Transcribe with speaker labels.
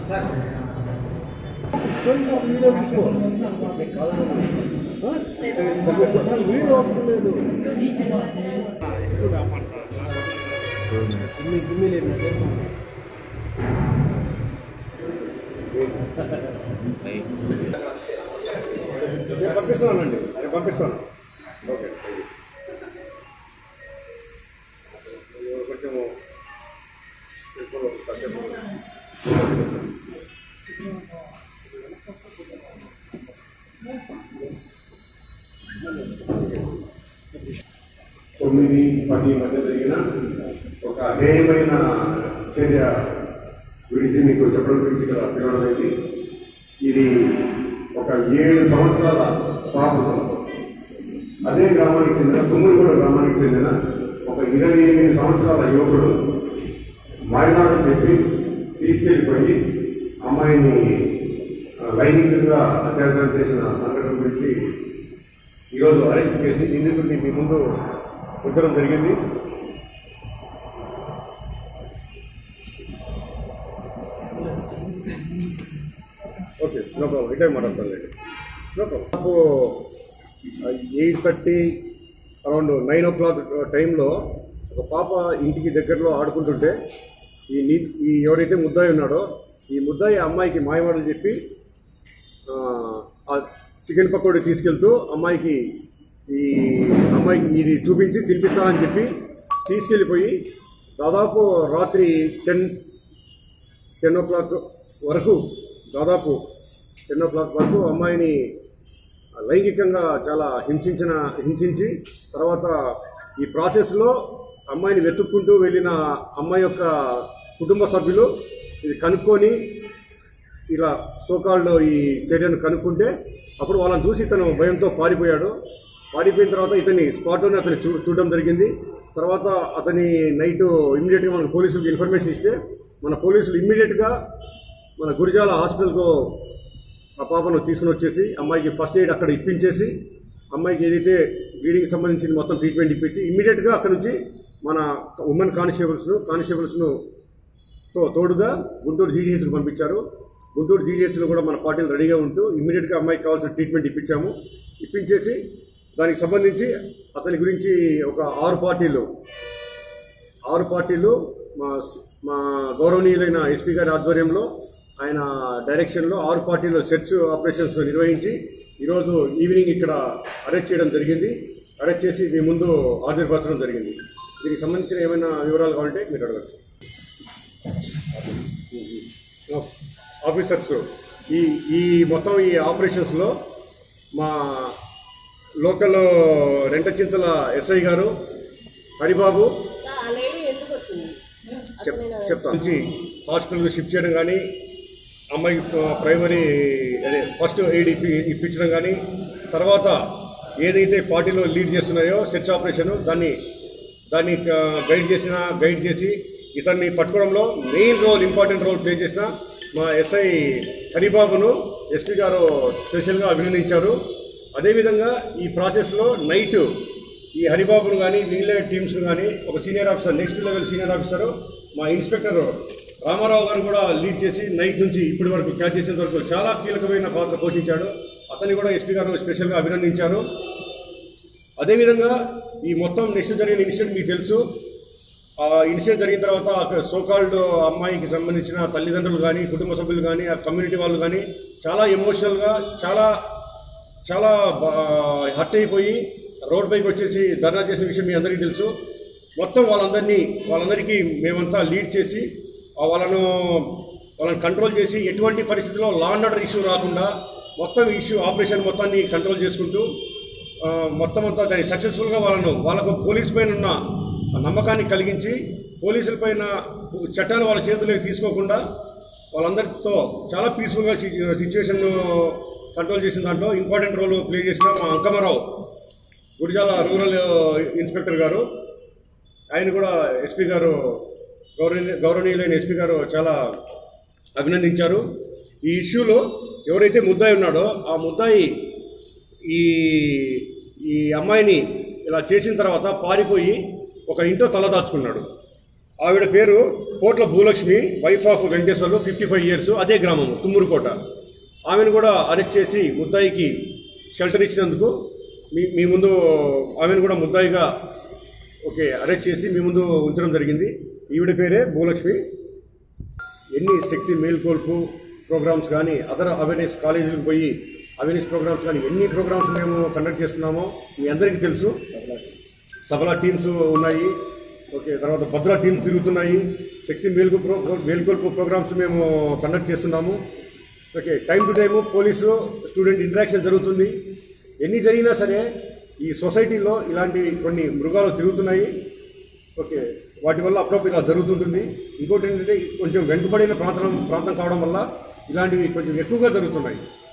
Speaker 1: video తీసుకో video అవసరం లేదు జిమ్మి జిమ్మి లేదు
Speaker 2: నేను పంపిస్తున్నానండి నేను పంపిస్తాను ఓకే కొంచెము తొమ్మిది పది మధ్య జరిగిన ఒక హేయమైన చర్య గురించి మీకు చెప్పడం గురించి ఇక్కడ పిలవడం అయింది ఇది ఒక ఏడు సంవత్సరాల పాపను అదే గ్రామానికి చెందిన తుమ్ములగూడ గ్రామానికి చెందిన ఒక ఇరవై ఎనిమిది సంవత్సరాల యువకుడు మాయనాడు చెప్పి తీసుకెళ్ళిపోయి అమ్మాయిని ఆ, లైంగికంగా అత్యాచారం చేసిన సంఘటన గురించి ఈరోజు అరెస్ట్ చేసి నిందితుడిని మీ ముందు ఉంచడం జరిగింది ఓకే నో ప్రాబ్లం ఇటే మాట్లాడతాను నో ప్రాబ్లం నాకు eight thirty around nine o'clock టైంలో ఒక పాప ఇంటికి దగ్గరలో ఆడుకుంటుంటే ఈ నీ ఈ ఎవరైతే ముద్దాయి ఉన్నాడో ఈ ముద్దాయి ఆ అమ్మాయికి మాయమాటలు చెప్పి ఆ, ఆ చికెన్ పకోడీ తీసుకెళ్తూ అమ్మాయికి ఈ అమ్మాయికి ఇది చూపించి తినిపిస్తానని చెప్పి తీసుకెళ్ళిపోయి దాదాపు రాత్రి టెన్ టెన్ ఓ క్లాక్ వరకు దాదాపు టెన్ ఓ క్లాక్ వరకు అమ్మాయిని లైంగికంగా చాలా హింసించిన హింసించి తర్వాత ఈ ప్రాసెస్లో అమ్మాయిని వెతుక్కుంటూ వెళ్ళిన అమ్మాయి యొక్క కుటుంబ సభ్యులు ఇది కనుక్కొని ఇలా సోకాళ్ళు ఈ చర్యను కనుక్కుంటే అప్పుడు వాళ్ళని చూసి ఇతను భయంతో పారిపోయాడు పారిపోయిన తర్వాత ఇతని స్పాట్లోనే అతన్ని చూ చూడడం జరిగింది తర్వాత అతని నైట్ ఇమ్మీడియట్గా మన పోలీసులకు ఇన్ఫర్మేషన్ ఇస్తే మన పోలీసులు ఇమ్మీడియట్గా మన గురిజాల హాస్పిటల్కు ఆ పాపను తీసుకుని వచ్చేసి అమ్మాయికి ఫస్ట్ ఎయిడ్ అక్కడ ఇప్పించేసి అమ్మాయికి ఏదైతే బ్లీడింగ్ సంబంధించిన మొత్తం ట్రీట్మెంట్ ఇప్పించి ఇమ్మీడియట్గా అక్కడ నుంచి మన ఉమెన్ కానిస్టేబుల్స్ను కానిస్టేబుల్స్ను తో తోడుగా గుంటూరు జీజీహెచ్కు పంపించారు గుంటూరు జీజీహెచ్లో కూడా మన పార్టీలు రెడీగా ఉంటూ ఇమ్మీడియట్గా అమ్మాయికి కావాల్సిన ట్రీట్మెంట్ ఇప్పించాము ఇప్పించేసి దానికి సంబంధించి అతని గురించి ఒక ఆరు పార్టీలు ఆరు పార్టీలు మా మా గౌరవనీయులైన ఎస్పీ గారి ఆధ్వర్యంలో ఆయన డైరెక్షన్లో ఆరు పార్టీలో సెర్చ్ ఆపరేషన్స్ నిర్వహించి ఈరోజు ఈవినింగ్ ఇక్కడ అరెస్ట్ చేయడం జరిగింది అరెస్ట్ చేసి మీ ముందు హాజరుపరచడం జరిగింది దీనికి సంబంధించిన ఏమైనా వివరాలు కావాలంటే మీరు అడగచ్చు ఆఫీసర్స్ ఈ ఈ మొత్తం ఈ ఆపరేషన్స్లో మా లోకల్ రెంటచింతల ఎస్ఐ గారు హరిబాబు
Speaker 3: సార్ ఆ లేడీ ఎందుకు వచ్చింది
Speaker 2: చెప్
Speaker 3: అసలు నేను
Speaker 2: చెప్తాను నుంచి హాస్పిటల్కి షిఫ్ట్ చేయడం కానీ అమ్మాయికి ప్రైమరీ అదే ఫస్ట్ ఎయిడ్ ఇప్పి ఇప్పించడం కానీ తర్వాత ఏదైతే పార్టీలో లీడ్ చేస్తున్నాయో సెర్చ్ ఆపరేషన్ దాన్ని దాన్ని ఆ, గైడ్ చేసిన గైడ్ చేసి ఇతన్ని పట్టుకోవడంలో main role important role play చేసిన మా ఎస్ఐ హరిబాబును ఎస్పీ గారు స్పెషల్గా అభినందించారు అదేవిధంగా ఈ ప్రాసెస్లో నైట్ ఈ హరిబాబును కానీ వీళ్ళ టీమ్స్ కానీ ఒక senior officer next level senior officer మా ఇన్స్పెక్టర్ రామారావు గారు కూడా లీడ్ చేసి నైట్ నుంచి ఇప్పటి వరకు క్యాచ్ చేసేంత వరకు చాలా కీలకమైన పాత్ర పోషించాడు అతన్ని కూడా ఎస్పీ గారు స్పెషల్గా అభినందించారు అదేవిధంగా ఈ మొత్తం నెక్స్ట్ జరిగిన ఇన్సిడెంట్ మీకు తెలుసు ఆ ఇన్సిడెంట్ జరిగిన తర్వాత అక్కడ సోకాల్డ్ అమ్మాయికి సంబంధించిన తల్లిదండ్రులు కానీ కుటుంబ సభ్యులు కానీ ఆ కమ్యూనిటీ వాళ్ళు కానీ చాలా ఎమోషనల్గా చాలా చాలా హర్ట్ అయిపోయి రోడ్ పైకి వచ్చేసి ధర్నా చేసిన విషయం మీ అందరికీ తెలుసు మొత్తం వాళ్ళందరినీ వాళ్ళందరికీ మేమంతా లీడ్ చేసి ఆ వాళ్ళను వాళ్ళని కంట్రోల్ చేసి ఎటువంటి పరిస్థితుల్లో లా అండ్ ఆర్డర్ ఇష్యూ రాకుండా మొత్తం ఇష్యూ ఆపరేషన్ మొత్తాన్ని కంట్రోల్ చేసుకుంటూ ఆ, మొత్తం అంతా దాన్ని సక్సెస్ఫుల్గా వాళ్ళను వాళ్ళకు పోలీస్ పైన ఉన్న ఆ నమ్మకాన్ని కలిగించి పోలీసుల పైన చట్టాలు వాళ్ళ చేతుల్లోకి తీసుకోకుండా వాళ్ళందరితో చాలా పీస్ఫుల్గా సిచ్యువేషన్ కంట్రోల్ చేసిన దాంట్లో ఇంపార్టెంట్ రోల్ ప్లే చేసిన మా అంకమరావు గురిజాల రూరల్ ఇన్స్పెక్టర్ గారు ఆయన కూడా ఎస్పీ గారు గౌరవ గౌరవనీయులైన ఎస్పీ గారు చాలా అభినందించారు ఈ ఇష్యూలో ఎవరైతే ముద్దాయి ఉన్నాడో ఆ ముద్దాయి ఈ ఈ అమ్మాయిని ఇలా చేసిన తర్వాత పారిపోయి ఒక ఇంట్లో తలదాచుకున్నాడు ఆవిడ పేరు Kotla Bhulakshmi wife of Venkateswarlu fifty five years అదే గ్రామం తుమ్మూరుకోట ఆమెను కూడా అరెస్ట్ చేసి ముద్దాయికి షెల్టర్ ఇచ్చినందుకు మీ మీ ముందు ఆమెను కూడా ముద్దాయిగా ఓకే అరెస్ట్ చేసి మీ ముందు ఉంచడం జరిగింది ఈవిడ పేరే భూలక్ష్మి ఎన్ని శక్తి మేల్కొల్పు ప్రోగ్రామ్స్ కానీ అదర్ అవేర్నెస్ కాలేజీలకు పోయి అవేర్నెస్ ప్రోగ్రామ్స్ కానీ ఎన్ని ప్రోగ్రామ్స్ మేము కండక్ట్ చేస్తున్నామో మీ అందరికీ తెలుసు సభల టీమ్స్ ఉన్నాయి ఓకే తర్వాత భద్ర టీమ్స్ తిరుగుతున్నాయి శక్తి మేల్కు ప్రో మేల్కొల్పు ప్రోగ్రామ్స్ మేము కండక్ట్ చేస్తున్నాము okay time to time police student interaction జరుగుతుంది ఎన్ని జరిగినా సరే ఈ సొసైటీలో ఇలాంటి కొన్ని మృగాలు తిరుగుతున్నాయి ఓకే వాటి వల్ల అప్పుడప్పుడు ఇలా జరుగుతుంటుంది ఇంకోటి ఏంటంటే కొంచెం వెనుకబడిన ప్రాంతం ప్రాంతం కావడం వల్ల ఇలాంటివి కొంచెం ఎక్కువగా జరుగుతున్నాయి